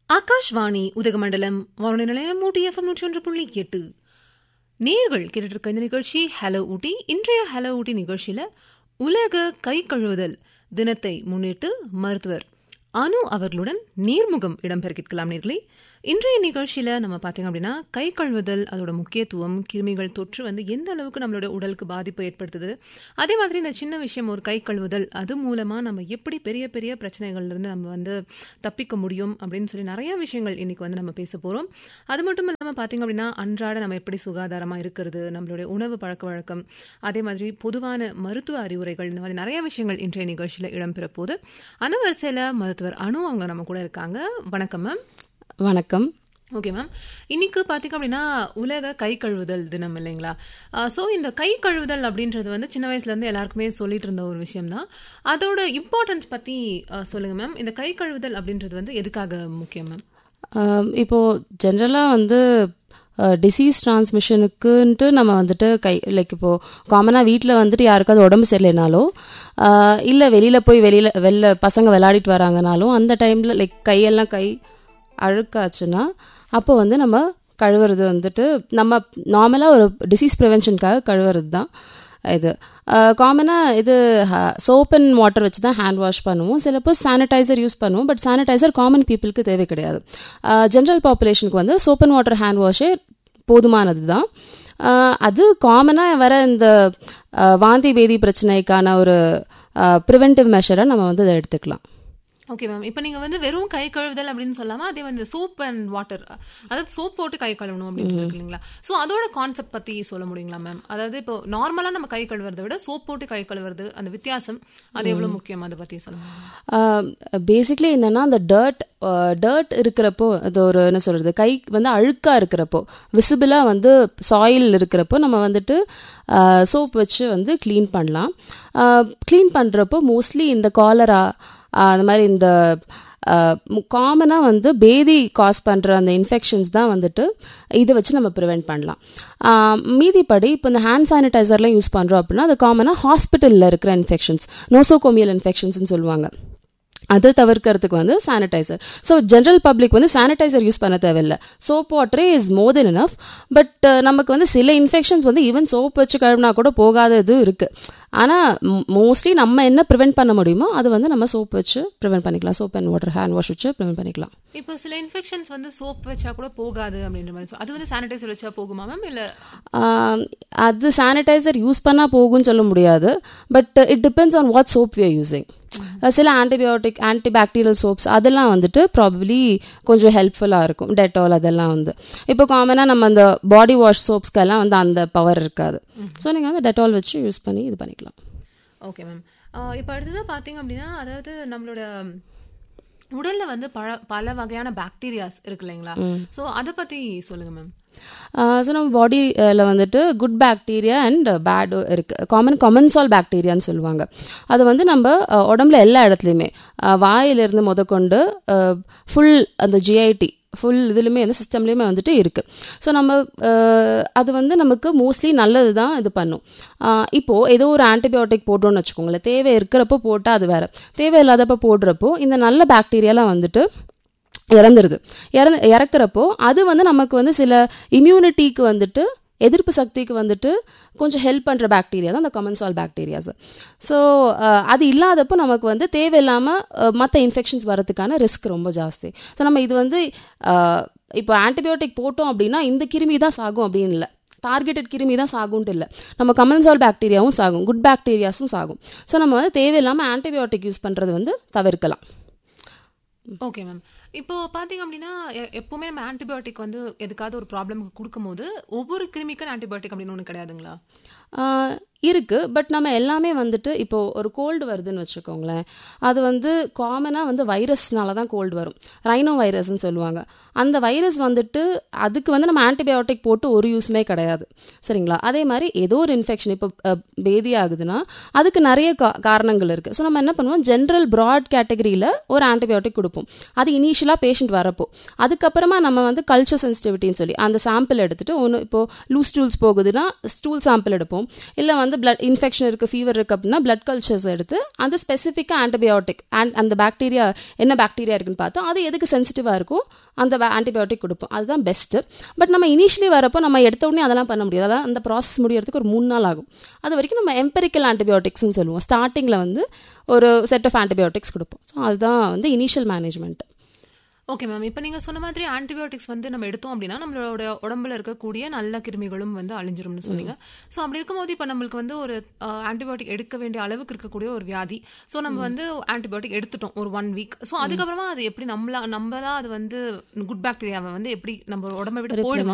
ஆகாஷ்வாணி உதகமண்டலம் வானொலி நிலையம் ஊட்டி எஃப்எம் நூற்றி ஒன்று புள்ளி எட்டு நேர்கள் கேட்டுட்டு இருக்க இந்த நிகழ்ச்சி ஹலோ ஊட்டி இன்றைய ஹலோ ஊட்டி நிகழ்ச்சியில உலக கை கழுவுதல் தினத்தை முன்னிட்டு மருத்துவர் அனு அவர்களுடன் நேர்முகம் இடம்பெற கேட்கலாம் நேர்களே இன்றைய நிகழ்ச்சியில நம்ம பார்த்தீங்க அப்படின்னா கை கழுவுதல் அதோட முக்கியத்துவம் கிருமிகள் தொற்று வந்து எந்த அளவுக்கு நம்மளோட உடலுக்கு பாதிப்பு ஏற்படுத்துது அதே மாதிரி இந்த சின்ன விஷயம் ஒரு கை கழுவுதல் அது மூலமா நம்ம எப்படி பெரிய பெரிய பிரச்சனைகள்ல இருந்து நம்ம வந்து தப்பிக்க முடியும் அப்படின்னு சொல்லி நிறைய விஷயங்கள் இன்னைக்கு வந்து நம்ம பேச போறோம் அது மட்டும் இல்லாம பாத்தீங்க அப்படின்னா அன்றாட நம்ம எப்படி சுகாதாரமா இருக்கிறது நம்மளுடைய உணவு பழக்க வழக்கம் அதே மாதிரி பொதுவான மருத்துவ அறிவுரைகள் இந்த மாதிரி நிறைய விஷயங்கள் இன்றைய நிகழ்ச்சியில இடம்பெற போது அந்த வரிசையில மருத்துவர் அனு அவங்க நம்ம கூட இருக்காங்க வணக்கம் மேம் வணக்கம் ஓகே மேம் இன்னைக்கு பார்த்தீங்க அப்படின்னா உலக கை கழுவுதல் தினம் இல்லைங்களா ஸோ இந்த கை கழுவுதல் அப்படின்றது வந்து சின்ன வயசுலேருந்து எல்லாருக்குமே சொல்லிட்டு இருந்த ஒரு விஷயம் தான் அதோட இம்பார்ட்டன்ஸ் பற்றி சொல்லுங்க மேம் இந்த கை கழுவுதல் அப்படின்றது வந்து எதுக்காக முக்கியம் மேம் ஆம், இப்போ ஜென்ரலாக வந்து டிசீஸ் டிரான்ஸ்மிஷனுக்குன்ட்டு நம்ம வந்துட்டு கை லைக் இப்போ காமனாக வீட்டில் வந்துட்டு யாருக்காவது உடம்பு சரியில்லைனாலோ இல்லை வெளியில் போய் வெளியில் வெளில பசங்க விளையாடிட்டு வராங்கனாலும் அந்த டைமில் லைக் கையெல்லாம் கை அழுக்காச்சுன்னா அப்போ வந்து நம்ம கழுவுறது வந்துட்டு நம்ம நார்மலாக ஒரு டிசீஸ் ப்ரிவென்ஷனுக்காக கழுவுறது தான் இது காமனாக இது சோப் அண்ட் வாட்டர் வச்சு தான் ஹேண்ட் வாஷ் பண்ணுவோம் சிலப்போ சானிடைசர் யூஸ் பண்ணுவோம் பட் சானிடைசர் காமன் பீப்புளுக்கு தேவை கிடையாது ஜென்ரல் பாப்புலேஷனுக்கு வந்து சோப் அண்ட் வாட்டர் ஹேண்ட் வாஷே போதுமானது தான் அது காமனாக வர இந்த அஹ், வாந்தி பேதி பிரச்சனைக்கான ஒரு ப்ரிவென்டிவ் மெஷரை நம்ம வந்து அதை எடுத்துக்கலாம் ஓகே மேம் இப்போ நீங்கள் வந்து வெறும் கை கழுவுதல் அப்படின்னு சொல்லாம அதே வந்து சோப் அண்ட் வாட்டர் அதாவது சோப் போட்டு கை கழுவணும் அப்படின்னு இருக்கு இல்லைங்களா ஸோ அதோட கான்செப்ட் பற்றி சொல்ல முடியுங்களா மேம் அதாவது இப்போ நார்மலாக நம்ம கை கழுவுறதை விட சோப் போட்டு கை கழுவுறது அந்த வித்தியாசம் அது எவ்வளோ முக்கியம் அதை பற்றி சொல்லுங்க பேசிக்லி என்னன்னா அந்த டர்ட் டர்ட் இருக்கிறப்போ அது ஒரு என்ன சொல்றது கை வந்து அழுக்கா இருக்கிறப்போ விசிபிளா வந்து சாயில் இருக்கிறப்போ நம்ம வந்துட்டு சோப் வச்சு வந்து க்ளீன் பண்ணலாம் க்ளீன் பண்றப்போ மோஸ்ட்லி இந்த காலரா அந்த மாதிரி இந்த காமனாக வந்து பேதி காஸ் பண்ணுற அந்த இன்ஃபெக்ஷன்ஸ் தான் வந்துட்டு இதை வச்சு நம்ம ப்ரிவெண்ட் பண்ணலாம் ஆஹ் மீதிப்படி இப்போ இந்த ஹேண்ட் சானிடைசர்லாம் யூஸ் பண்ணுறோம் அப்படின்னா அது காமனாக ஹாஸ்பிட்டலில் இருக்கிற இன்ஃபெக்ஷன்ஸ் நோசோகோமியல் இன்ஃபெக்ஷன்ஸ்னு சொல்லுவாங்க அது தவிர்க்கிறதுக்கு வந்து சானிடைசர் ஸோ ஜென்ரல் பப்ளிக் வந்து சானிடைசர் யூஸ் பண்ண தேவையில்லை சோப் வாட்டரே is more than enough but நமக்கு வந்து சில இன்ஃபெக்ஷன்ஸ் வந்து ஈவன் சோப் வச்சு கழுவினா கூட போகாதது இருக்கு ஆனால் மோஸ்ட்லி நம்ம என்ன ப்ரிவெண்ட் பண்ண முடியுமோ அது வந்து நம்ம சோப் வச்சு ப்ரிவெண்ட் பண்ணிக்கலாம் soap and water hand wash வச்சு ப்ரிவெண்ட் பண்ணிக்கலாம் இப்போ சில இன்ஃபெக்ஷன்ஸ் வந்து சோப் வச்சா கூட போகாது அப்படின்ற மாதிரி சொல் அது வந்து சானிடைசர் வச்சா போகுமா மேம் இல்ல ஆம், அது சானிடைசர் யூஸ் பண்ணால் போகும்னு சொல்ல முடியாது but it depends on what soap we are using சில ஆன்டிபயோட்டிக் ஆன்டிபாக்டீரியல் சோப்ஸ் அதெல்லாம் வந்துட்டு ப்ராபப்ளி கொஞ்சம் ஹெல்ப்ஃபுல்லாக இருக்கும் டெட்டால் அதெல்லாம் வந்து இப்போ காமனாக நம்ம அந்த பாடி வாஷ் சோப்ஸ்க்கெல்லாம் வந்து அந்த பவர் இருக்காது ஸோ நீங்கள் வந்து டெட்டால் வச்சு யூஸ் பண்ணி இது பண்ணிக்கலாம் ஓகே மேம் இப்போ அடுத்ததாக பார்த்தீங்க அப்படின்னா அதாவது நம்மளோட உடல்ல வந்து பல பல வகையான பாக்டீரியாஸ் இருக்கு இல்லைங்களா ஸோ அதை பத்தி சொல்லுங்க மேம் ஸோ நம்ம பாடியில் வந்துட்டு குட் பாக்டீரியா அண்ட் பேட் இருக்கு காமன் கமன்சால் பாக்டீரியான்னு சொல்லுவாங்க அது வந்து நம்ம அஹ், உடம்புல எல்லா இடத்துலையுமே அஹ், வாயிலிருந்து முதற்கொண்டு ஃபுல் அந்த ஜிஐடி ஃபுல் இதுலையுமே வந்து சிஸ்டம்லேயுமே வந்துட்டு இருக்கு ஸோ நம்ம அஹ், அது வந்து நமக்கு மோஸ்ட்லி நல்லது தான் இது பண்ணும் அஹ், இப்போ ஏதோ ஒரு ஆன்டிபயோட்டிக் போட்டோம்னு வச்சுக்கோங்களேன் தேவை இருக்கிறப்போ போட்டால் அது வேற தேவை இல்லாதப்போ போடுறப்போ இந்த நல்ல பாக்டீரியாலாம் வந்துட்டு இறந்துருது இறந்து இறக்குறப்போ அது வந்து நமக்கு வந்து சில இம்யூனிட்டிக்கு வந்துட்டு எதிர்ப்பு சக்திக்கு வந்துட்டு கொஞ்சம் ஹெல்ப் பண்ணுற பாக்டீரியா தான் அந்த கமன்சால் பாக்டீரியாஸ் ஸோ அது இல்லாதப்போ நமக்கு வந்து தேவையில்லாமல் மற்ற இன்ஃபெக்ஷன்ஸ் வரதுக்கான ரிஸ்க் ரொம்ப ஜாஸ்தி ஸோ நம்ம இது வந்து அஹ், இப்போ ஆன்டிபயோட்டிக் போட்டோம் அப்படின்னா இந்த கிருமி தான் சாகும் அப்படின்னு இல்லை டார்கெட்டட் கிருமி தான் சாகும்ட்டு இல்லை நம்ம கமன்சால் பாக்டீரியாவும் சாகும் குட் பாக்டீரியாஸும் சாகும் ஸோ நம்ம வந்து தேவையில்லாமல் ஆன்டிபயோட்டிக் யூஸ் பண்ணுறது வந்து தவிர்க்கலாம் ஓகே மேம் இப்போ பாத்தீங்க அப்படின்னா எ- எப்பவுமே நம்ம ஆன்டிபயோட்டிக் வந்து எதுக்காவது ஒரு ப்ராப்ளம்க்கு கொடுக்கும்போது ஒவ்வொரு கிருமிக்கும் ஆன்டிபயோட்டிக் அப்படின்னு ஒன்று கிடையாதுங்களா ஆஹ் இருக்கு பட் நம்ம எல்லாமே வந்துட்டு இப்போ ஒரு கோல்டு வருதுன்னு வச்சுக்கோங்களேன் அது வந்து காமனாக வந்து வைரஸ்னால தான் கோல்டு வரும் ரைனோ வைரஸ்னு சொல்லுவாங்க அந்த வைரஸ் வந்துட்டு அதுக்கு வந்து நம்ம ஆன்டிபயோட்டிக் போட்டு ஒரு யூஸுமே கிடையாது சரிங்களா அதே மாதிரி ஏதோ ஒரு இன்ஃபெக்ஷன் இப்போ அஹ், பேதி ஆகுதுன்னா அதுக்கு நிறைய கா காரணங்கள் இருக்குது ஸோ நம்ம என்ன பண்ணுவோம் ஜென்ரல் ப்ராட் கேட்டகரியில் ஒரு ஆன்டிபயோட்டிக் கொடுப்போம் அது இனிஷியலாக பேஷண்ட் வரப்போ அதுக்கப்புறமா நம்ம வந்து கல்ச்சர் சென்சிட்டிவிட்டின்னு சொல்லி அந்த சாம்பிள் எடுத்துட்டு ஒன்று இப்போ லூஸ் ஸ்டூல்ஸ் போகுதுன்னா ஸ்டூல் சாம்பிள் எடுப்போம் இல்லை வந்து வந்து பிளட் இன்ஃபெக்ஷன் இருக்கு ஃபீவர் இருக்கு அப்படின்னா பிளட் கல்ச்சர்ஸ் எடுத்து அந்த ஸ்பெசிஃபிக்காக ஆன்டிபயோட்டிக் அந்த பாக்டீரியா என்ன பாக்டீரியா இருக்குன்னு பார்த்தா அது எதுக்கு சென்சிட்டிவாக இருக்கும் அந்த ஆன்டிபயோட்டிக் கொடுப்போம் அதுதான் பெஸ்ட்டு பட் நம்ம இனிஷியலி வரப்போ நம்ம எடுத்த உடனே அதெல்லாம் பண்ண முடியாது அதான் அந்த ப்ராசஸ் முடியறதுக்கு ஒரு மூணு நாள் ஆகும் அது வரைக்கும் நம்ம எம்பெரிக்கல் ஆன்டிபயோட்டிக்ஸ்னு சொல்லுவோம் ஸ்டார்டிங்கில் வந்து ஒரு செட் ஆஃப் ஆன்டிபயோட்டிக்ஸ் கொடுப்போம் ஸோ அதுதான் வந்து இனிஷியல் மேனேஜ்மெண்ட் ஓகே மேம் இப்போ நீங்கள் சொன்ன மாதிரி ஆன்டிபயோட்டிக்ஸ் வந்து நம்ம எடுத்தோம் அப்படின்னா நம்மளோட உடம்புல இருக்கக்கூடிய நல்ல கிருமிகளும் வந்து அழிஞ்சிரும்னு சொன்னீங்க ஸோ அப்படி இருக்கும்போது இப்போ நம்மளுக்கு வந்து ஒரு ஆன்டிபயோட்டிக் எடுக்க வேண்டிய அளவுக்கு இருக்கக்கூடிய ஒரு வியாதி ஸோ நம்ம வந்து ஆன்டிபயோட்டிக் எடுத்துட்டோம் ஒரு ஒன் வீக் ஸோ அதுக்கப்புறமா அது எப்படி நம்மளா நம்ம தான் அது வந்து குட் பாக்டீரியாவை வந்து எப்படி நம்ம உடம்பை விட்டு போயிடுமா